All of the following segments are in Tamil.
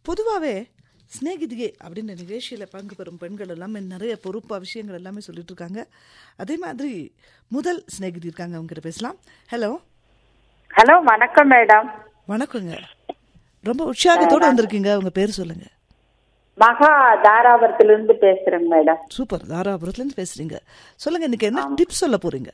பொதுவாகவே ஸ்நேகிதிகே அப்படின்ற நிகழ்ச்சியில் பங்கு பெறும் பெண்கள் எல்லாமே நிறைய பொறுப்பா விஷயங்கள் எல்லாமே சொல்லிட்டு இருக்காங்க அதே மாதிரி முதல் ஸ்நேகிதி இருக்காங்க அவங்க கிட்ட பேசலாம் ஹலோ ஹலோ வணக்கம் மேடம் வணக்கங்க ரொம்ப உற்சாகத்தோட வந்திருக்கீங்க உங்க பேர் சொல்லுங்க மகா தாராபுரத்திலிருந்து பேசுறேங்க மேடம் சூப்பர் தாராபுரத்துலேருந்து பேசுறீங்க சொல்லுங்க இன்னைக்கு என்ன டிப்ஸ் சொல்ல போறீங்க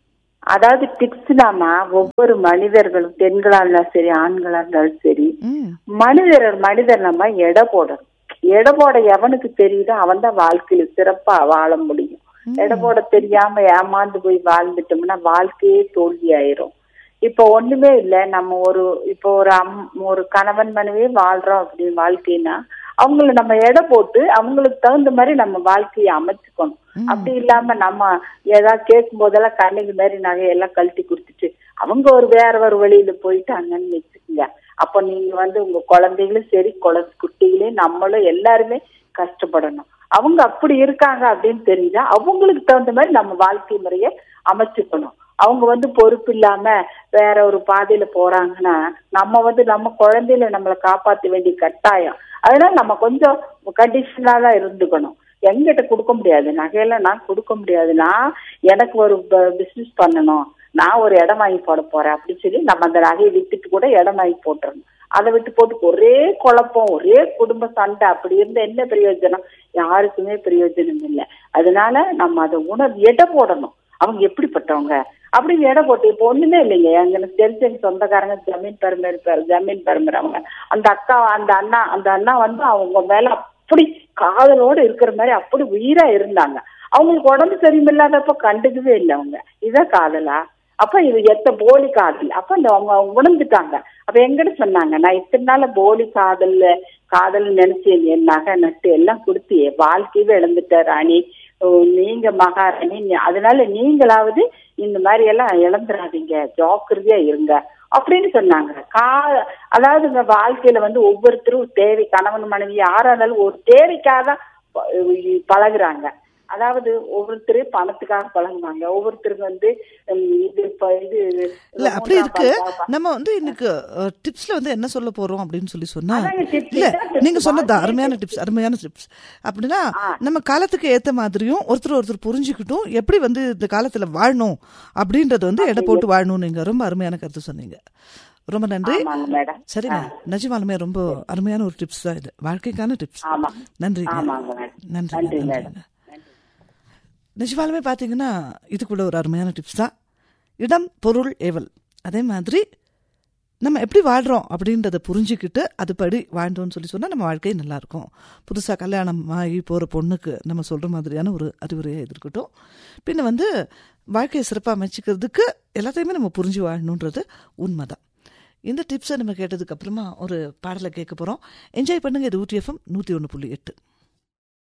அதாவது டிப்ஸ்னாமா ஒவ்வொரு மனிதர்களும் பெண்களா இருந்தாலும் சரி ஆண்களா இருந்தாலும் சரி ம் மனிதர் மனிதர் நம்ம எடை போடணும் எடை போட எவனுக்கு தெரியுதோ அவன் தான் வாழ்க்கையில சிறப்பா வாழ முடியும் எடை போட தெரியாம ஏமாந்து போய் வாழ்ந்துட்டோம்னா வாழ்க்கையே தோல்வி ஆயிரும் இப்போ ஒண்ணுமே இல்ல நம்ம ஒரு இப்போ ஒரு அம் ஒரு கணவன் மனைவி வாழ்றோம் அப்படி வாழ்க்கைனா அவங்கள நம்ம எடை போட்டு அவங்களுக்கு தகுந்த மாதிரி நம்ம வாழ்க்கையை அமைச்சுக்கணும் அப்படி இல்லாம நம்ம ஏதாவது கேட்கும் போதெல்லாம் கண்ணுக்கு மாதிரி நகையெல்லாம் கழட்டி கொடுத்துட்டு அவங்க ஒரு வேற ஒரு வழியில போயிட்டாங்கன்னு வச்சுக்கோங்க அப்ப நீங்க வந்து உங்க குழந்தைகளும் சரி குழ குட்டிகளையும் நம்மளும் எல்லாருமே கஷ்டப்படணும் அவங்க அப்படி இருக்காங்க அப்படின்னு தெரிஞ்சா அவங்களுக்கு தகுந்த மாதிரி நம்ம வாழ்க்கை முறைய அமைச்சுக்கணும் அவங்க வந்து பொறுப்பு இல்லாம வேற ஒரு பாதையில போறாங்கன்னா நம்ம வந்து நம்ம குழந்தையில நம்மளை காப்பாத்த வேண்டிய கட்டாயம் அதனால நம்ம கொஞ்சம் கண்டிஷனா தான் இருந்துக்கணும் எங்கிட்ட கொடுக்க முடியாது நகையெல்லாம் நான் கொடுக்க முடியாது நான் எனக்கு ஒரு பிசினஸ் பண்ணணும் நான் ஒரு இடம் வாங்கி போட போறேன் அப்படின்னு சொல்லி நம்ம அந்த நகையை வித்துட்டு கூட இடம் வாங்கி போட்டுறணும் அதை விட்டு போட்டு ஒரே குழப்பம் ஒரே குடும்ப சண்டை அப்படி இருந்த என்ன பிரயோஜனம் யாருக்குமே பிரயோஜனம் இல்லை அதனால நம்ம அதை உணர் எடை போடணும் அவங்க எப்படிப்பட்டவங்க அப்படின்னு எடை போட்டு இப்போ ஒண்ணுமே இல்லைங்க எனக்கு தெரிஞ்ச எங்க சொந்தக்காரங்க ஜமீன் பெருமை இருப்பாரு ஜமீன் பெருமைறவங்க அந்த அக்கா அந்த அண்ணா அந்த அண்ணா வந்து அவங்க மேல அப்படி காதலோட இருக்கிற மாதிரி அப்படி உயிரா இருந்தாங்க அவங்களுக்கு உடம்பு சரியில்லாதப்ப கண்டுக்கவே இல்லை அவங்க இதான் காதலா அப்ப இது எத்த போலி காதல் அப்ப இந்த அவங்க உணர்ந்துட்டாங்க அப்ப எங்கிட்ட சொன்னாங்க நான் இத்தனை நாள் போலி காதல் காதல் நினைச்சு என் நகை நட்டு எல்லாம் கொடுத்து என் வாழ்க்கையவே இழந்துட்ட ராணி நீங்க மகாராணி அதனால நீங்களாவது இந்த மாதிரி எல்லாம் இழந்துடாதீங்க ஜாக்கிரதையா இருங்க அப்படின்னு சொன்னாங்க கா அதாவது இந்த வாழ்க்கையில வந்து ஒவ்வொருத்தரும் தேவை கணவன் மனைவி யாரா இருந்தாலும் ஒரு தேவைக்காக தான் பழகுறாங்க அதாவது ஒவ்வொருத்தரும் பணத்துக்காக பழகுவாங்க ஒவ்வொருத்தருக்கு வந்து இது இது இல்ல அப்படி இருக்கு நம்ம வந்து இன்னைக்கு டிப்ஸ்ல வந்து என்ன சொல்ல போறோம் அப்படின்னு சொல்லி சொன்னா இல்ல நீங்க சொன்னதா அருமையான டிப்ஸ் அருமையான டிப்ஸ் அப்படின்னா நம்ம காலத்துக்கு ஏத்த மாதிரியும் ஒருத்தர் ஒருத்தர் புரிஞ்சுக்கிட்டும் எப்படி வந்து இந்த காலத்துல வாழணும் அப்படின்றது வந்து எடை போட்டு வாழணும் நீங்க ரொம்ப அருமையான கருத்து சொன்னீங்க ரொம்ப நன்றி சரிங்க நிஜமாலுமே ரொம்ப அருமையான ஒரு டிப்ஸ் தான் இது வாழ்க்கைக்கான டிப்ஸ் நன்றி நன்றி நன்றி நிஜமாலுமே பார்த்தீங்கன்னா இதுக்குள்ள ஒரு அருமையான டிப்ஸ் தான் இடம் பொருள் ஏவல் அதே மாதிரி நம்ம எப்படி வாழ்கிறோம் அப்படின்றத புரிஞ்சுக்கிட்டு அதுபடி வாழ்ந்தோம்னு சொல்லி சொன்னால் நம்ம வாழ்க்கை நல்லாயிருக்கும் புதுசாக கல்யாணம் ஆகி போகிற பொண்ணுக்கு நம்ம சொல்கிற மாதிரியான ஒரு அறிவுரையாக இது இருக்கட்டும் பின்ன வந்து வாழ்க்கையை சிறப்பாக அமைச்சிக்கிறதுக்கு எல்லாத்தையுமே நம்ம புரிஞ்சு வாழணுன்றது உண்மைதான் இந்த டிப்ஸை நம்ம கேட்டதுக்கு அப்புறமா ஒரு பாடலை கேட்க போகிறோம் என்ஜாய் பண்ணுங்க இது ஊட்டி எஃப்எம் நூற்றி ஒன்று புள்ளி எட்டு